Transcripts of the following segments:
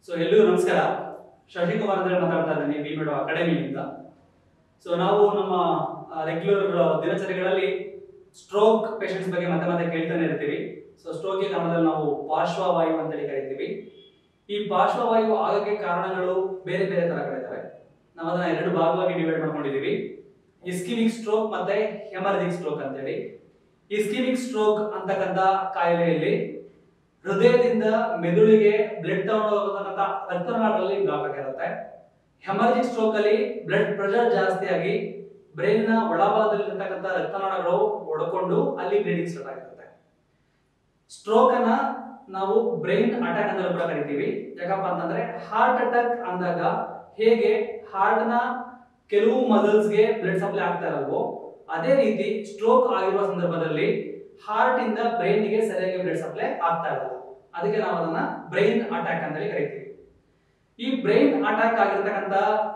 so ಎಲ್ಲಿಗೂ ನಮಸ್ಕಾರ ಶಶಿಕುಮಾರ್ ಅಂದ್ರೆ ಮಾತಾಡ್ತಾ ಇದ್ದೀನಿ ವಿ ಮೇಡೋ ಅಕಾಡೆಮಿಯಿಂದ ಸೊ ನಾವು ನಮ್ಮ ರೆಗ್ಯುಲರ್ ದಿನಚರಿಗಳಲ್ಲಿ ಸ್ಟ್ರೋಕ್ ಪೇಷಂಟ್ಸ್ ಬಗ್ಗೆ ಮತ್ತೆ ಮತ್ತೆ ಕೇಳ್ತಾನೆ ಇರ್ತೀವಿ ಸೊ ಸ್ಟ್ರೋಕ್ಗೆ ಕನ್ನಡದಲ್ಲಿ ನಾವು ಪಾರ್ಶ್ವವಾಯು ಅಂತೇಳಿ ಕರಿತೀವಿ ಈ ಪಾರ್ಶ್ವವಾಯು ಆಗಕ್ಕೆ ಕಾರಣಗಳು ಬೇರೆ ಬೇರೆ ತರಗಳಿದ್ದಾವೆ ನಾವು ಅದನ್ನ ಎರಡು ಭಾಗವಾಗಿ ಡಿವೈಡ್ ಮಾಡ್ಕೊಂಡಿದೀವಿ ಇಸ್ಕಿಮಿಕ್ ಸ್ಟ್ರೋಕ್ ಮತ್ತೆ ಹೆಮರಜಿಕ್ ಸ್ಟ್ರೋಕ್ ಅಂತೇಳಿ ಇಸ್ಕಿಮಿಕ್ ಸ್ಟ್ರೋಕ್ ಅಂತಕ್ಕಂಥ ಕಾಯಿಲೆಯಲ್ಲಿ ಹೃದಯದಿಂದ ಮೆದುಳಿಗೆ ಬ್ಲಡ್ ತಗೊಂಡು ಹೋಗತಕ್ಕಂಥ ರಕ್ತನಾಳಗಳಲ್ಲಿ ಬ್ಲಾಕ್ ಆಗಿರುತ್ತೆ ಹೆಮರಜಿಕ್ ಸ್ಟ್ರೋಕ್ ಅಲ್ಲಿ ಬ್ಲಡ್ ಪ್ರೆಷರ್ ಜಾಸ್ತಿ ಆಗಿ ಬ್ರೈನ್ ನ ಒಳಭಾಗದಲ್ಲಿರ್ತಕ್ಕಂಥ ರಕ್ತನಾಳಗಳು ಒಡ್ಕೊಂಡು ಅಲ್ಲಿ ಬ್ಲೀಡಿಂಗ್ ಸ್ಟಾರ್ಟ್ ಆಗಿರುತ್ತೆ ಸ್ಟ್ರೋಕ್ ಅನ್ನ ನಾವು ಬ್ರೈನ್ ಅಟ್ಯಾಕ್ ಅಂತ ಕೂಡ ಕರಿತೀವಿ ಯಾಕಪ್ಪ ಅಂತಂದ್ರೆ ಹಾರ್ಟ್ ಅಟ್ಯಾಕ್ ಅಂದಾಗ ಹೇಗೆ ಹಾರ್ಟ್ ನ ಕೆಲವು ಮಸಲ್ಸ್ ಗೆ ಬ್ಲಡ್ ಸಪ್ಲೈ ಆಗ್ತಾ ಇರಲ್ವೋ ಅದೇ ರೀತಿ ಸ್ಟ್ರೋಕ್ ಆಗಿರುವ ಸಂದರ್ಭದಲ್ಲಿ ಹಾರ್ಟ್ ಇಂದ ಬ್ರೈನ್ ಗೆ ಸರಿಯಾಗಿ ಬ್ಲಡ್ ಸಪ್ಲೈ ಆಗ್ತಾ ಇರಲ್ಲ ಅದಕ್ಕೆ ನಾವು ಅದನ್ನ ಬ್ರೈನ್ ಅಟ್ಯಾಕ್ ಅಂತೇಳಿ ಕರಿತೀವಿ ಈ ಬ್ರೈನ್ ಅಟ್ಯಾಕ್ ಆಗಿರ್ತಕ್ಕಂಥ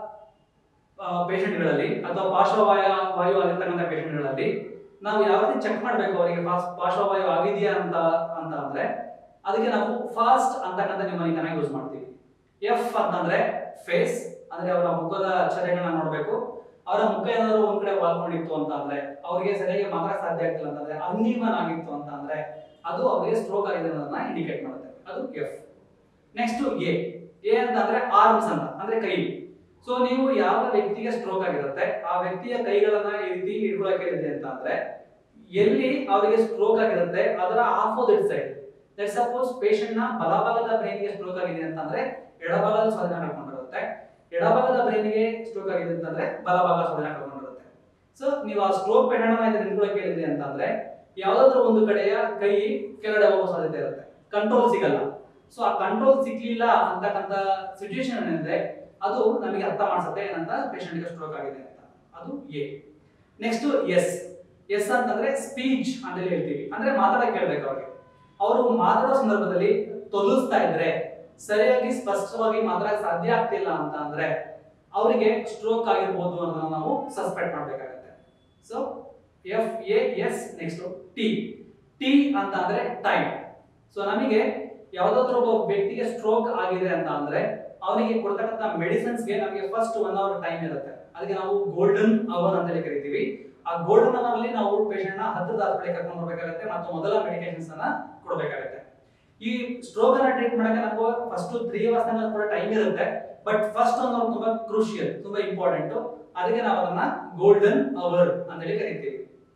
ಪೇಷಂಟ್ಗಳಲ್ಲಿ ಅಥವಾ ಪಾರ್ಶ್ವವಾಯು ವಾಯು ಆಗಿರ್ತಕ್ಕಂಥ ಪೇಷಂಟ್ಗಳಲ್ಲಿ ನಾವು ಯಾವ ರೀತಿ ಚೆಕ್ ಮಾಡಬೇಕು ಅವರಿಗೆ ಪಾರ್ಶ್ವವಾಯು ಆಗಿದೆಯಾ ಅಂತ ಅಂತ ಅಂದ್ರೆ ಅದಕ್ಕೆ ನಾವು ಫಾಸ್ಟ್ ಅಂತಕ್ಕಂಥ ನ್ಯೂಮನಿಕನ ಯೂಸ್ ಮಾಡ್ತೀವಿ ಎಫ್ ಅಂತಂದ್ರೆ ಫೇಸ್ ಅಂದ್ರೆ ಅವರ ಮುಖದ ಅಕ್ಷರಗಳನ್ನ ನೋಡಬೇಕು ಅವರ ಮುಖ ಏನಾದ್ರು ಒಂದ್ ಕಡೆ ವಾಲ್ಕೊಂಡಿತ್ತು ಅಂತ ಅಂದ್ರೆ ಅವರಿಗೆ ಸರಿಯಾಗಿ ಮಾತಾಡಕ್ ಸಾಧ್ಯ ಆಗ್ತಿಲ್ಲ ಅಂತಂದ್ರೆ ಅನ್ಈವನ್ ಆಗಿತ್ತು ಅಂತ ಅಂದ್ರೆ ಅದು ಅವರಿಗೆ ಸ್ಟ್ರೋಕ್ ಆಗಿದೆ ಅನ್ನೋದನ್ನ ಇಂಡಿಕೇಟ್ ಮಾಡುತ್ತೆ ಅದು ಎಫ್ ನೆಕ್ಸ್ಟ್ ಎ ಎ ಅಂತಂದ್ರೆ ಆರ್ಮ್ಸ್ ಅಂತ ಅಂದ್ರೆ ಕೈ ಸೊ ನೀವು ಯಾವ ವ್ಯಕ್ತಿಗೆ ಸ್ಟ್ರೋಕ್ ಆಗಿರುತ್ತೆ ಆ ವ್ಯಕ್ತಿಯ ಕೈಗಳನ್ನ ಈ ರೀತಿ ಹಿಡ್ಕೊಳಕ್ಕೆ ಇದೆ ಅಂತ ಅಂದ್ರೆ ಎಲ್ಲಿ ಅವರಿಗೆ ಸ್ಟ್ರೋಕ್ ಆಗಿರುತ್ತೆ ಅದರ opposite side that suppose patient ನ ಬಲಭಾಗದ ಬ್ರೈನ್ಗೆ ಸ್ಟ್ರೋಕ್ ಆಗಿದೆ ಅಂತಂದ್ರೆ ಎಡಭಾಗದ ಸ್ವಾಧೀನ ಕಳ್ಕೊಂಡಿರುತ್ತೆ ಎಡಭಾಗದ ಬ್ರೈನ್ಗೆ ಸ್ಟ್ರೋಕ್ ಆಗಿದೆ ಅಂತಂದ್ರೆ ಬಲಭಾಗ ಸ್ವಾಧೀನ ಕಳ್ಕೊಂಡಿರುತ್ತೆ ಸೊ ನೀವು ಆ ಸ್ಟ್ರೋಕ್ ಪೇಷಂಟ್ ನ ನಿಂತ್ಕೊಳಕ್ಕೆ ಹೇಳಿದ್ರಿ ಅಂತಂದ್ರೆ ಯಾವ್ದಾದ್ರು ಒಂದು ಕಡೆಯ ಕೈ ಕೆಳಗಡೆ ಹೋಗೋ ಸಾಧ್ಯತೆ ಇರುತ್ತೆ ಕಂಟ್ರೋಲ್ ಸಿಗಲ್ಲ ಸೊ ಆ ಕಂಟ್ರೋಲ್ ಸಿಗ್ಲಿಲ್ಲ ಅಂತಕ್ಕಂಥ ಸಿಚುವೇಶನ್ ಏನಿದೆ ಅದು ನಮಗೆ ಅರ್ಥ ಮಾಡಿಸುತ್ತೆ ಏನಂತ ಪೇಷಂಟ್ಗೆ ಸ್ಟ್ರೋಕ್ ಆಗಿದೆ ಅಂತ ಅದು ಎ ನೆಕ್ಸ್ಟ್ ಎಸ್ ಎಸ್ ಅಂತಂದ್ರೆ ಸ್ಪೀಚ್ ಅಂತ ಹೇಳ್ತೀವಿ ಅಂದ್ರೆ ಮಾತಾಡಕ್ ಕೇಳ್ಬೇಕು ಅವ್ರಿಗೆ ಅವರು ಮಾತಾಡೋ ಸಂದರ್ಭದಲ್ಲಿ ತೊಲಗಿಸ್ತಾ ಇದ್ರೆ ಸರಿಯಾಗಿ ಸ್ಪಷ್ಟವಾಗಿ ಮಾತಾಡಕ್ ಸಾಧ್ಯ ಆಗ್ತಿಲ್ಲ ಅಂತ ಅಂದ್ರೆ ಅವರಿಗೆ ಸ್ಟ್ರೋಕ್ ಆಗಿರ್ಬೋದು ಅನ್ನೋದನ್ನ ನಾವು ಸಸ್ಪೆಕ್ಟ್ ಮಾಡ್ಬೇಕಾಗತ್ತೆ so F A S next T T ಅಂತ ಅಂದ್ರೆ ಟೈಮ್ ಸೊ ನಮಗೆ ಯಾವ್ದಾದ್ರು ಒಬ್ಬ ವ್ಯಕ್ತಿಗೆ ಸ್ಟ್ರೋಕ್ ಆಗಿದೆ ಅಂತ ಅಂದ್ರೆ ಅವನಿಗೆ ಕೊಡ್ತಕ್ಕಂಥ ಮೆಡಿಸಿನ್ಸ್ಗೆ ನಮಗೆ ಫಸ್ಟ್ ಒನ್ ಅವರ್ ಟೈಮ್ ಇರುತ್ತೆ ಅದಕ್ಕೆ ನಾವು ಗೋಲ್ಡನ್ ಅವರ್ ಅಂತ ಹೇಳಿ ಕರಿತೀವಿ ಆ ಗೋಲ್ಡನ್ ಅವರ್ ಅಲ್ಲಿ ನಾವು ಪೇಷಂಟ್ ನ ಹತ್ತಿರದ ಹಾಸ್ಪಿಟಲ್ ಕರ್ಕೊಂಡು ಬರ್ಬೇಕಾಗುತ್ತೆ ಮತ್ತು ಮೊದಲ ಮೆಡಿಕೇಶನ್ಸ್ ಅನ್ನ ಕೊಡಬೇಕಾಗುತ್ತೆ ಈ ಸ್ಟ್ರೋಕ್ ಅನ್ನ ಟ್ರೀಟ್ ಮಾಡಕ್ಕೆ ನಮಗೆ ಫಸ್ಟ್ ತ್ರೀ ಅವರ್ಸ್ ತನಕ ಕೂಡ ಟೈಮ್ ಇರುತ್ತೆ ಬಟ್ ಫಸ್ಟ್ ಒಂದು ಅವ್ರು ತುಂಬಾ ಕ್ರೂಷಿಯಲ್ ತುಂಬಾ ಇಂಪಾರ್ಟೆಂಟ್ ಅದಕ್ಕೆ ನಾವು ಅದನ್ನ ಗೋಲ್ಡನ್ ಅವರ್ ಅಂತ ಹೇಳಿ ಕರಿತೀವಿ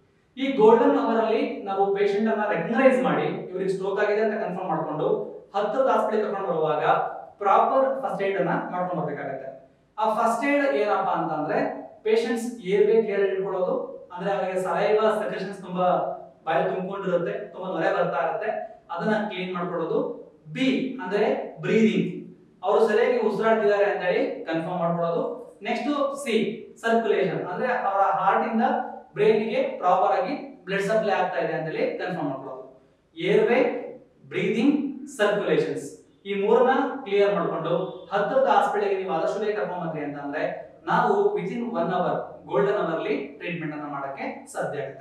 ಈ ಗೋಲ್ಡನ್ ಅವರ್ ಅಲ್ಲಿ ನಾವು ಪೇಷಂಟ್ ಅನ್ನ ರೆಕಗ್ನೈಸ್ ಮಾಡಿ ಇವ್ರಿಗೆ ಸ್ಟ್ರೋಕ್ ಆಗಿದೆ ಅಂತ ಕನ್ಫರ್ಮ್ ಮಾಡ್ಕೊಂಡು ಹತ್ತಿರದ ಹಾಸ್ಪಿಟಲ್ ಕರ್ಕೊಂಡು ಬರುವಾಗ ಪ್ರಾಪರ್ ಫಸ್ಟ್ ಏಡ್ ಅನ್ನ ಮಾಡ್ಕೊಂಡು ಬರ್ಬೇಕಾಗತ್ತೆ ಆ ಫಸ್ಟ್ ಏಡ್ ಏನಪ್ಪಾ ಅಂತಂದ್ರೆ ಪೇಷಂಟ್ಸ್ ಏರ್ವೇ ಕ್ಲಿಯರ್ ಇಟ್ಕೊಳ್ಳೋದು ಅಂದ್ರೆ ಅವರಿಗೆ ಸಲೈವ ಸೆಕ್ರೆಷನ್ಸ್ ತುಂಬಾ ಬಾಯಿ ತುಂಬಿಕೊಂಡಿರುತ್ತೆ ತುಂಬಾ ನೊರೆ ಬರ್ತಾ ಇರುತ್ತೆ ಅದನ್ನ ಕ್ಲೀನ್ ಮಾಡ್ಕೊಳ್ಳೋದು ಬಿ ಅಂದ್ರೆ ಬ್ರೀದಿಂಗ್ ಅವರು ಸರಿಯಾಗಿ ಉಸಿರಾಡ್ತಿದ್ದಾರೆ ಅಂತ ಹೇಳಿ ಕನ್ಫರ್ಮ್ ಮಾಡ್ಕೊಳ್ಳೋದು ನೆಕ್ಸ್ಟ್ ಸಿ ಸರ್ಕ್ಯುಲೇಷನ್ ಅಂದ್ರೆ ಅವರ ಹಾರ್ಟ್ ಇಂದ ಬ್ರೈನ್ ಗೆ ಪ್ರಾಪರ್ ಆಗಿ ಬ್ಲಡ್ ಸಪ್ಲೈ ಆಗ್ತಾ ಇದೆ ಅಂತ ಹೇಳಿ ಕನ್ಫರ್ಮ್ ಮಾಡ್ಕೊಳ್ಳೋದು ಏರ್ವೇ ಬ್ರೀದಿಂಗ್ ಸರ್ಕ್ಯುಲೇಷನ್ಸ್ ಈ ಮೂರನ್ನ ಕ್ಲಿಯರ್ ಮಾಡ್ಕೊಂಡು ಹತ್ತಿರದ ಹಾಸ್ಪಿಟಲ್ಗೆ ನೀವು ಆದಷ್ಟು ಬೇಗ ಕರ್ಕೊಂಡ್ ಬಂದ್ರಿ ಅಂತಂದ್ರೆ ನಾವು within one hour golden hour ಅಲ್ಲಿ ಟ್ರೀಟ್ಮೆಂಟ್ ಅನ್ನ ಮಾಡಕ್ಕೆ ಸಾಧ್ಯ ಆಗುತ್ತೆ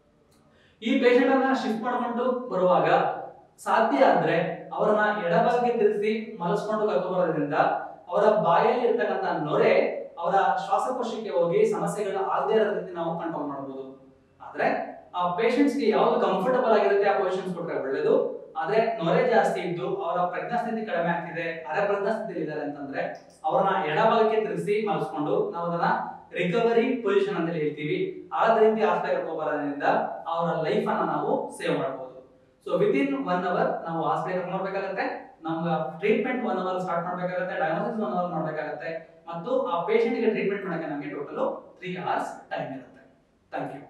ಈ ಪೇಷಂಟ್ ಅನ್ನ ಶಿಫ್ಟ್ ಮಾಡ್ಕೊಂಡು ಬರುವಾಗ ಸಾಧ್ಯ ಆದ್ರೆ ಅವರನ್ನ ಎಡಭಾಗಕ್ಕೆ ತಿರುಗಿಸಿ ಮಲಸ್ಕೊಂಡು ಕರ್ಕೊಂಡ್ಬರೋದ್ರಿಂದ ಅವರ ಬಾಯಲ್ಲಿ ಇರ್ತಕ್ಕಂಥ ನೊರೆ ಅವರ ಶ್ವಾಸಕೋಶಕ್ಕೆ ಹೋಗಿ ಸಮಸ್ಯೆಗಳ ಆಗದೇ ಇರೋ ರೀತಿ ನಾವು ಕಂಟ್ರೋಲ್ ಮಾಡಬಹುದು ಆದ್ರೆ ಆ patients ಗೆ ಯಾವ್ದು ಕಂಫರ್ಟಬಲ್ ಆಗಿರುತ್ತೆ ಆ ಪೊಸಿಷನ್ಸ್ ಕೊಟ್ಟರೆ ಒಳ್ಳೇದು ಆದ್ರೆ ನೊರೆ ಜಾಸ್ತಿ ಇದ್ದು ಅವರ ಪ್ರಜ್ಞಾಸ್ಥಿತಿ ಕಡಿಮೆ ಆಗ್ತಿದೆ ಅರೆ ಪ್ರಜ್ಞಾಸ್ಥಿತಿ ಇದ್ದಾರೆ ಅಂತಂದ್ರೆ ಅವ್ರನ್ನ ಎಡಭಾಗಕ್ಕೆ ತಿರುಗಿಸಿ ಮಲಸ್ಕೊಂಡು ನಾವು ಅದನ್ನ ರಿಕವರಿ ಪೊಸಿಷನ್ ಅಂತ ಹೇಳ್ತೀವಿ ಆ ರೀತಿ ಹಾಸ್ಪಿಟಲ್ ಹೋಗೋದ್ರಿಂದ ಅವರ ಲೈಫ್ ಅನ್ನ ನಾವು ಸೇವ್ ಮಾಡಬಹುದು ಸೊ ವಿತಿನ್ ಒನ್ ಅವರ್ ನಾವು ಹಾಸ್ಪಿಟಲ್ ನೋಡ್ಬೇಕಾಗತ್ತೆ ನಮ್ಗೆ ಟ್ರೀಟ್ಮೆಂಟ್ ಒನ್ ಅವರ್ ಸ್ಟಾರ್ಟ್ ಮಾಡ್ಬೇಕಾಗತ್ತೆ ಡಯಾಗ್ನೋಸಿಸ್ ಒನ್ ಅವರ್ ಮಾಡ್ಬೇಕಾಗತ್ತೆ ಮತ್ತು ಆ patient ಗೆ ಟ್ರೀಟ್ಮೆಂಟ್ ಮಾಡಕ್ಕೆ ನಮಗೆ ಟೋಟಲ್ ತ್ರೀ ಅವರ್ಸ್ ಟೈಮ್ ಇರುತ್ತೆ ಥ್ಯಾಂಕ್ ಯು